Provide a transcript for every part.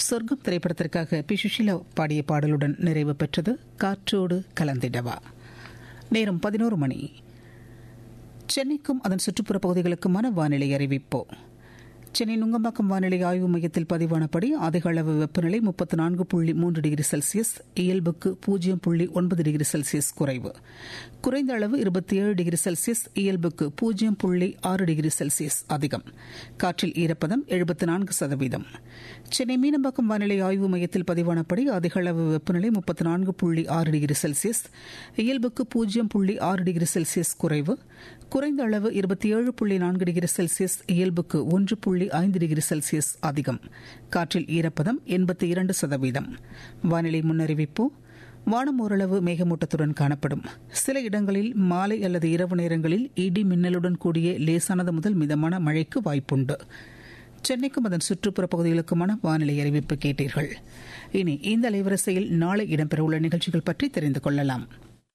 சொர்க்கம் திரைப்படத்திற்காக பி சுஷீலா பாடிய பாடலுடன் நிறைவு பெற்றது காற்றோடு கலந்திடவா நேரம் பதினோரு மணி சென்னைக்கும் அதன் சுற்றுப்புற பகுதிகளுக்குமான வானிலை அறிவிப்போ சென்னை நுங்கம்பாக்கம் வானிலை ஆய்வு மையத்தில் பதிவானபடி அதிக அளவு வெப்பநிலை முப்பத்தி நான்கு புள்ளி மூன்று டிகிரி செல்சியஸ் இயல்புக்கு பூஜ்ஜியம் புள்ளி ஒன்பது டிகிரி செல்சியஸ் குறைவு குறைந்த அளவு இருபத்தி ஏழு டிகிரி செல்சியஸ் இயல்புக்கு பூஜ்ஜியம் புள்ளி ஆறு டிகிரி செல்சியஸ் அதிகம் காற்றில் ஈரப்பதம் எழுபத்தி நான்கு சதவீதம் சென்னை மீனம்பாக்கம் வானிலை ஆய்வு மையத்தில் பதிவானபடி அதிக அளவு வெப்பநிலை முப்பத்தி நான்கு புள்ளி ஆறு டிகிரி செல்சியஸ் இயல்புக்கு பூஜ்ஜியம் புள்ளி ஆறு டிகிரி செல்சியஸ் குறைவு குறைந்த அளவு இருபத்தி ஏழு புள்ளி நான்கு டிகிரி செல்சியஸ் இயல்புக்கு ஒன்று புள்ளி ஐந்து டிகிரி செல்சியஸ் அதிகம் காற்றில் ஈரப்பதம் எண்பத்தி இரண்டு சதவீதம் வானிலை முன்னறிவிப்பு வானம் ஓரளவு மேகமூட்டத்துடன் காணப்படும் சில இடங்களில் மாலை அல்லது இரவு நேரங்களில் இடி மின்னலுடன் கூடிய லேசானது முதல் மிதமான மழைக்கு வாய்ப்புண்டு சென்னைக்கும் அதன் சுற்றுப்புற பகுதிகளுக்குமான வானிலை அறிவிப்பு கேட்டீர்கள் இனி இந்த அலைவரிசையில் நாளை இடம்பெறவுள்ள நிகழ்ச்சிகள் பற்றி தெரிந்து கொள்ளலாம்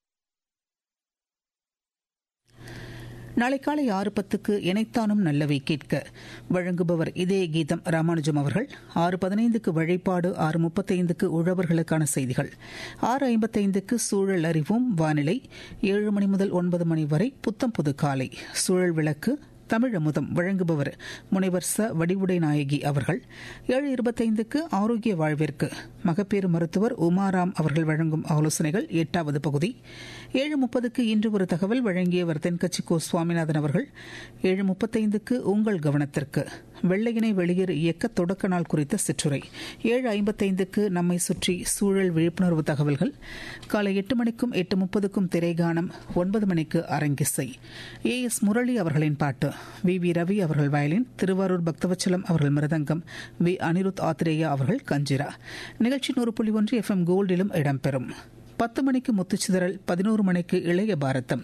நாளை காலை ஆறு பத்துக்கு இணைத்தானும் நல்லவை கேட்க வழங்குபவர் இதே கீதம் ராமானுஜம் அவர்கள் ஆறு பதினைந்துக்கு வழிபாடு ஆறு முப்பத்தைந்துக்கு உழவர்களுக்கான செய்திகள் ஆறு ஐம்பத்தைந்துக்கு சூழல் அறிவோம் வானிலை ஏழு மணி முதல் ஒன்பது மணி வரை புத்தம் புது காலை சூழல் விளக்கு தமிழமுதம் வழங்குபவர் முனைவர் ச வடிவுடை நாயகி அவர்கள் ஏழு இருபத்தைந்துக்கு ஆரோக்கிய வாழ்விற்கு மகப்பேறு மருத்துவர் உமாராம் அவர்கள் வழங்கும் ஆலோசனைகள் எட்டாவது பகுதி ஏழு முப்பதுக்கு இன்று ஒரு தகவல் வழங்கியவர் தென்கட்சி கோ சுவாமிநாதன் அவர்கள் ஏழு முப்பத்தைந்துக்கு உங்கள் கவனத்திற்கு வெள்ளையினை வெளியேறு இயக்க தொடக்க நாள் குறித்த சிற்றுரை ஏழு ஐம்பத்தைந்துக்கு நம்மை சுற்றி சூழல் விழிப்புணர்வு தகவல்கள் காலை எட்டு மணிக்கும் எட்டு முப்பதுக்கும் திரைகானம் ஒன்பது மணிக்கு அரங்கிசை ஏ எஸ் முரளி அவர்களின் பாட்டு வி வி ரவி அவர்கள் வயலின் திருவாரூர் பக்தவச்சலம் அவர்கள் மிருதங்கம் வி அனிருத் ஆத்ரேயா அவர்கள் கஞ்சிரா நிகழ்ச்சி நூறு புள்ளி ஒன்று எஃப் எம் கோல்டிலும் இடம்பெறும் பத்து மணிக்கு முத்துச்சிதறல் பதினோரு மணிக்கு இளைய பாரதம்